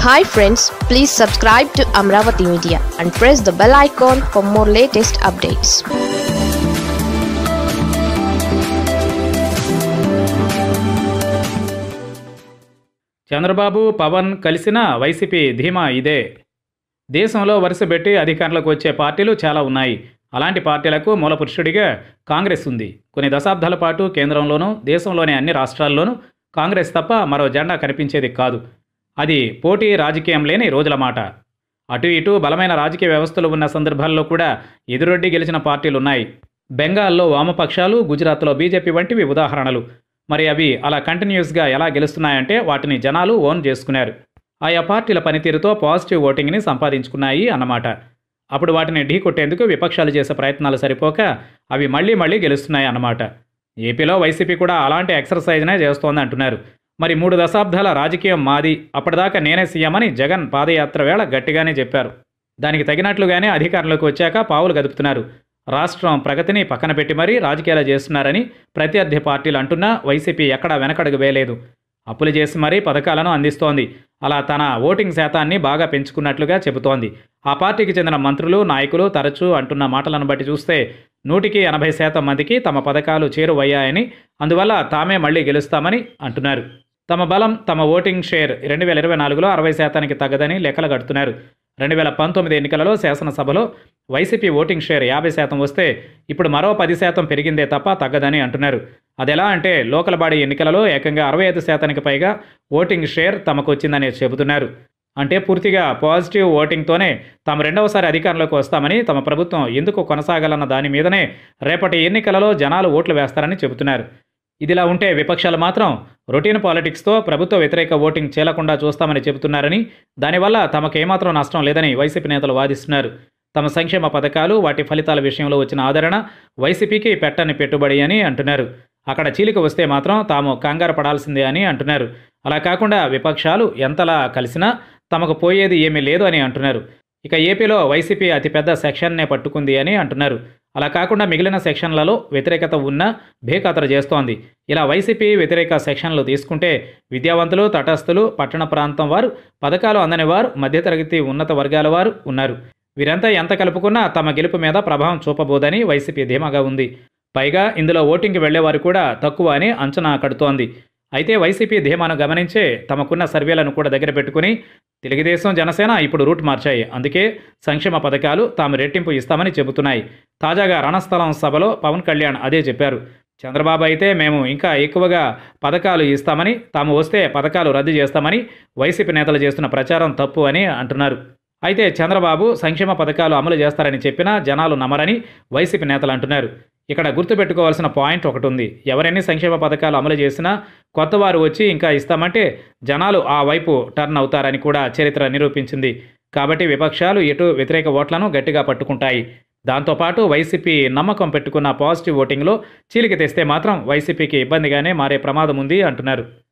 hi friends please subscribe to Amaravati media and press the bell icon for more latest updates Chandrababu Pawan కలిసిన YCP ధీమా ఇదే దేశంలో వరుసపెట్టి అధికారంలోకి వచ్చే పార్టీలు చాలా ఉన్నాయి అలాంటి పార్టీలకు మూలపురుషుడిగా కాంగ్రెస్ ఉంది కొన్ని దశాబ్దాల పాటు కేంద్రంలోనూ దేశంలోని అన్ని రాష్ట్రాల్లోనూ కాంగ్రెస్ తప్ప మరో జెండా కనిపించేది కాదు అది పోటీ రాజకీయం లేని రోజుల మాట అటు ఇటు బలమైన రాజకీయ వ్యవస్థలు ఉన్న సందర్భాల్లో కూడా ఎదురొడ్డి గెలిచిన పార్టీలు ఉన్నాయి బెంగాల్లో వామపక్షాలు గుజరాత్లో బీజేపీ వంటివి ఉదాహరణలు మరి అవి అలా కంటిన్యూస్గా ఎలా గెలుస్తున్నాయంటే వాటిని జనాలు ఓన్ చేసుకున్నారు ఆయా పార్టీల పనితీరుతో పాజిటివ్ ఓటింగ్ని సంపాదించుకున్నాయి అన్నమాట అప్పుడు వాటిని ఢీకొట్టేందుకు విపక్షాలు చేసే ప్రయత్నాలు సరిపోక అవి మళ్ళీ మళ్ళీ గెలుస్తున్నాయి అన్నమాట ఏపీలో వైసీపీ కూడా అలాంటి ఎక్సర్సైజ్నే చేస్తోంది అంటున్నారు మరి మూడు దశాబ్దాల రాజకీయం మాది అప్పటిదాకా నేనే సీఎం అని జగన్ పాదయాత్ర వేళ గట్టిగానే చెప్పారు దానికి తగినట్లుగానే అధికారంలోకి వచ్చాక పావులు గదుపుతున్నారు రాష్ట్రం ప్రగతిని పక్కన పెట్టి మరీ రాజకీయాలు చేస్తున్నారని ప్రత్యర్థి పార్టీలు అంటున్నా వైసీపీ ఎక్కడా వెనకడుగు వేయలేదు అప్పులు చేసి మరీ పథకాలను అందిస్తోంది అలా తన ఓటింగ్ శాతాన్ని బాగా పెంచుకున్నట్లుగా చెబుతోంది ఆ పార్టీకి చెందిన మంత్రులు నాయకులు తరచూ అంటున్న మాటలను బట్టి చూస్తే నూటికి ఎనభై శాతం మందికి తమ పథకాలు చేరువయ్యాయని అందువల్ల తామే మళ్ళీ గెలుస్తామని అంటున్నారు తమ బలం తమ ఓటింగ్ షేర్ రెండు వేల ఇరవై నాలుగులో అరవై శాతానికి తగ్గదని లెక్కలు కడుతున్నారు రెండు వేల పంతొమ్మిది ఎన్నికలలో శాసనసభలో వైసీపీ ఓటింగ్ షేర్ యాభై శాతం వస్తే ఇప్పుడు మరో పది శాతం పెరిగిందే తప్ప తగ్గదని అంటున్నారు అదెలా అంటే లోకల్ బాడీ ఎన్నికలలో ఏకంగా అరవై ఐదు శాతానికి పైగా ఓటింగ్ షేర్ తమకు వచ్చిందని చెబుతున్నారు అంటే పూర్తిగా పాజిటివ్ ఓటింగ్తోనే తాము రెండవసారి అధికారంలోకి వస్తామని తమ ప్రభుత్వం ఎందుకు కొనసాగాలన్న దాని మీదనే రేపటి ఎన్నికలలో జనాలు ఓట్లు వేస్తారని చెబుతున్నారు ఇదిలా ఉంటే విపక్షాలు మాత్రం రొటీన్ పాలిటిక్స్తో ప్రభుత్వ వ్యతిరేక ఓటింగ్ చేయకుండా చూస్తామని చెబుతున్నారని దానివల్ల తమకు ఏమాత్రం నష్టం లేదని వైసీపీ నేతలు వాదిస్తున్నారు తమ సంక్షేమ పథకాలు వాటి ఫలితాల విషయంలో వచ్చిన ఆదరణ వైసీపీకి పెట్టని పెట్టుబడి అని అంటున్నారు అక్కడ చీలిక వస్తే మాత్రం తాము కంగారు పడాల్సిందే అని అంటున్నారు అలా కాకుండా విపక్షాలు ఎంతలా కలిసినా తమకు పోయేది ఏమీ లేదు అని అంటున్నారు ఇక ఏపీలో వైసీపీ అతిపెద్ద సెక్షన్నే పట్టుకుంది అని అంటున్నారు అలా కాకుండా మిగిలిన సెక్షన్లలో వ్యతిరేకత ఉన్నా బేఖాతరు చేస్తోంది ఇలా వైసీపీ వ్యతిరేక సెక్షన్లు తీసుకుంటే విద్యావంతులు తటస్థులు పట్టణ ప్రాంతం వారు పథకాలు అందని వారు మధ్యతరగతి ఉన్నత వర్గాల వారు ఉన్నారు వీరంతా ఎంత కలుపుకున్నా తమ గెలుపు మీద ప్రభావం చూపబోదని వైసీపీ ధీమాగా ఉంది పైగా ఇందులో ఓటింగ్కి వెళ్లేవారు కూడా తక్కువ అని అంచనా కడుతోంది అయితే వైసీపీ ధీమాను గమనించే తమకున్న సర్వేలను కూడా దగ్గర పెట్టుకుని తెలుగుదేశం జనసేన ఇప్పుడు రూట్ మార్చాయి అందుకే సంక్షేమ పథకాలు తాము రెట్టింపు ఇస్తామని చెబుతున్నాయి తాజాగా రణస్థలం సభలో పవన్ కళ్యాణ్ అదే చెప్పారు చంద్రబాబు అయితే మేము ఇంకా ఎక్కువగా పథకాలు ఇస్తామని తాము వస్తే పథకాలు రద్దు చేస్తామని వైసీపీ నేతలు చేస్తున్న ప్రచారం తప్పు అని అంటున్నారు అయితే చంద్రబాబు సంక్షేమ పథకాలు అమలు చేస్తారని చెప్పినా జనాలు నమ్మరని వైసీపీ నేతలు అంటున్నారు ఇక్కడ గుర్తుపెట్టుకోవాల్సిన పాయింట్ ఒకటి ఉంది ఎవరెన్ని సంక్షేమ పథకాలు అమలు చేసినా కొత్త వారు వచ్చి ఇంకా ఇస్తామంటే జనాలు ఆ వైపు టర్న్ అవుతారని కూడా చరిత్ర నిరూపించింది కాబట్టి విపక్షాలు ఇటు వ్యతిరేక ఓట్లను గట్టిగా పట్టుకుంటాయి దాంతోపాటు వైసీపీ నమ్మకం పెట్టుకున్న పాజిటివ్ ఓటింగ్లో చీలిక తెస్తే మాత్రం వైసీపీకి ఇబ్బందిగానే మారే ప్రమాదం ఉంది అంటున్నారు